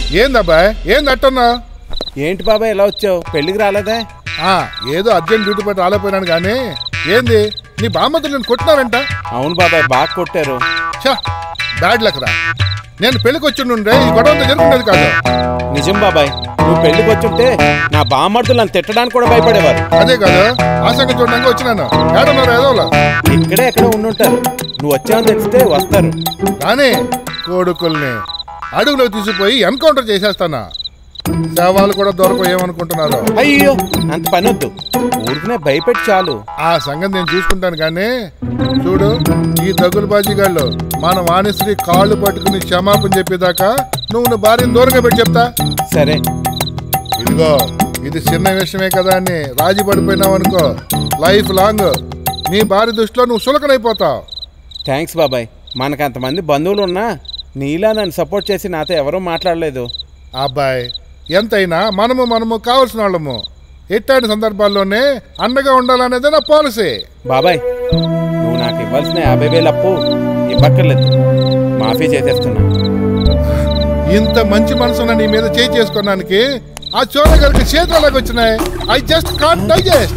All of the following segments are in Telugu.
ఏందబ్బాయ్ ఏంది అట్టున్నా ఏంటి బాబాయ్ ఎలా వచ్చావు పెళ్ళికి రాలేదా ఆ, ఏదో అర్జెంట్ డ్యూటీ పెట్టి రాలేపోయినాను కానీ ఏంది నీ బామ్మతులు నేను కొట్టినారంట అవును బాబాయ్ బాగా కొట్టారు ఛా బ్యాడ్ లక్ రా నేను పెళ్లికి వచ్చి ఉండే ఈ గొడవంతా జరుగుతున్నది కాదు నిజం బాబాయ్ నువ్వు పెళ్లికి వచ్చుంటే నా బామ్మర్దులు నన్ను తిట్టడానికి కూడా భయపడేవారు అదే కాదు ఆ సంగతి చూడడానికి వచ్చినాను ఏడన్నారు ఏదోలా ఇక్కడే ఎక్కడ ఉండుంటారు నువ్వు వచ్చావని తెలిస్తే వస్తారు కానీ కొడుకుల్ని అడుగులో తీసుకుపోయి ఎన్కౌంటర్ చేసేస్తానా శవాలు కూడా దొరకవు ఏమనుకుంటున్నారు అయ్యో అంత పని వద్దు ఊరికనే భయపెట్టి చాలు ఆ సంగతి నేను చూసుకుంటాను కానీ చూడు ఈ దగ్గులు బాజీగాళ్ళు మన వాణిశ్రీ కాళ్ళు పట్టుకుని క్షమాపణ చెప్పేదాకా నువ్వు నువ్వు భార్యను దూరంగా పెట్టి చెప్తా సరే ఇదిగో ఇది చిన్న విషయమే కదా అని రాజీ పడిపోయినావు అనుకో లైఫ్ లాంగ్ నీ భార్య దృష్టిలో నువ్వు సులకనైపోతావు థ్యాంక్స్ బాబాయ్ మనకు అంతమంది బంధువులు ఉన్నా నీలా నన్ను సపోర్ట్ చేసి నాతో ఎవరూ మాట్లాడలేదు అబ్బాయి ఎంతైనా మనము మనము కావలసిన వాళ్ళము ఇట్లాంటి సందర్భాల్లోనే అండగా ఉండాలనేది నా పాలసీ బాబాయ్ నువ్వు నాకు ఇవ్వాల్సిన యాభై వేలు అప్పు ఇవ్వక్కర్లేదు మాఫీ చేసేస్తున్నా ఇంత మంచి మనసున్న నీ మీద చేయి చేసుకోవడానికి ఆ చోర గారికి చేతులు ఎలాగ వచ్చినాయి ఐ జస్ట్ కాంట్ డైజెస్ట్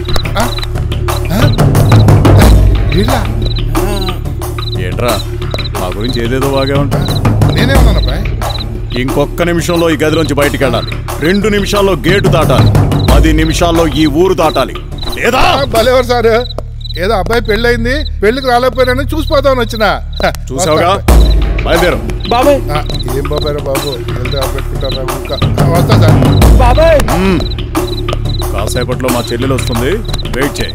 ఏంట్రా మా గురించి ఏదేదో బాగా ఉంటా నేనేమన్నాను అబ్బాయి ఇంకొక్క నిమిషంలో ఈ గదిలోంచి బయటికి వెళ్ళాలి రెండు నిమిషాల్లో గేటు దాటాలి పది నిమిషాల్లో ఈ ఊరు దాటాలి లేదా ఆ, భలేవారు సార్ ఏదో అబ్బాయి పెళ్ళయింది పెళ్లికి రాలేకపోయినా చూసిపోదామని వచ్చిన చూసావుగా బయలుదేరు బాబాయ్ ఏం బాబాయ్ రా బాబు వెళ్తే ఆ పెట్టుకుంటారా ఇంకా ఆ, వస్తా సార్ బాబాయ్ మ్మ్. కాసేపట్లో మా చెల్లెలు వస్తుంది వెయిట్ చేయి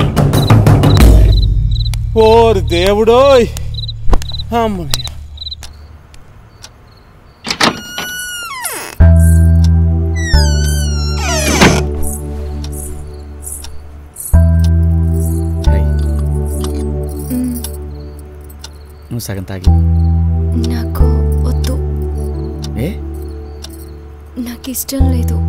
ఓరు దేవుడోయ్ అమ్మయ్య. నువ్వు సగం తాగి నాకు వద్దు ఏ నాకు ఇష్టం లేదు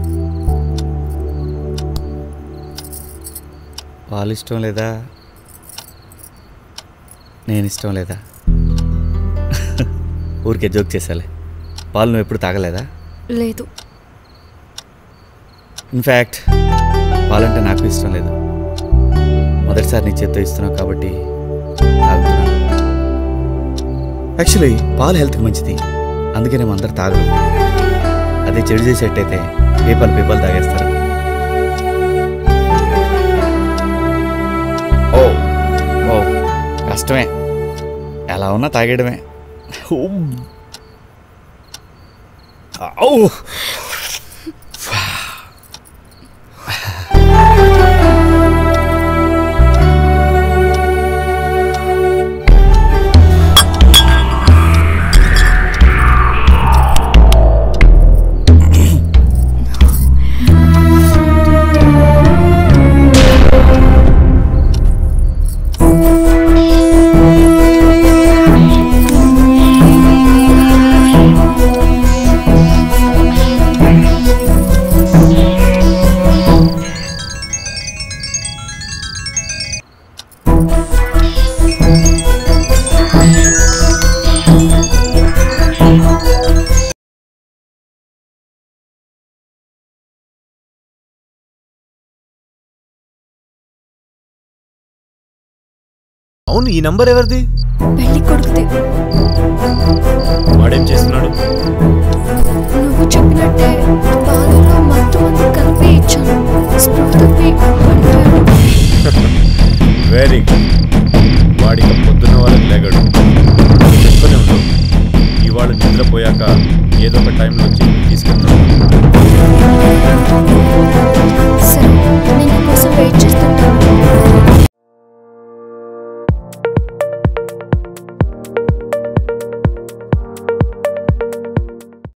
వాళ్ళు ఇష్టం లేదా నేను ఇష్టం లేదా ఊరికే జోక్ చేసాలే పాలు నువ్వు ఎప్పుడు తాగలేదా లేదు ఇన్ఫ్యాక్ట్ పాలంటే నాకు ఇష్టం లేదు మొదటిసారి నీ చేత్తో ఇస్తున్నావు కాబట్టి తాగుతున్నాను యాక్చువల్లీ పాలు హెల్త్కి మంచిది అందుకే నేను అందరు తాగరు అదే చెడు చేసేట్టయితే పేపాలు పేపాలు తాగేస్తారు ఓ ఓ కష్టమే ఎలా ఉన్నా తాగేయడమే ఉమ్. ఔ! అవును ఈ నంబర్ ఎవరిది పెళ్లి కొడుకుతే వాడేం చేస్తున్నాడు నువ్వు చెప్పినట్టే పాలలో మత్తు మందు కలిపి ఇచ్చాను స్పృహ తప్పి పడిపోయాడు వెరీ గుడ్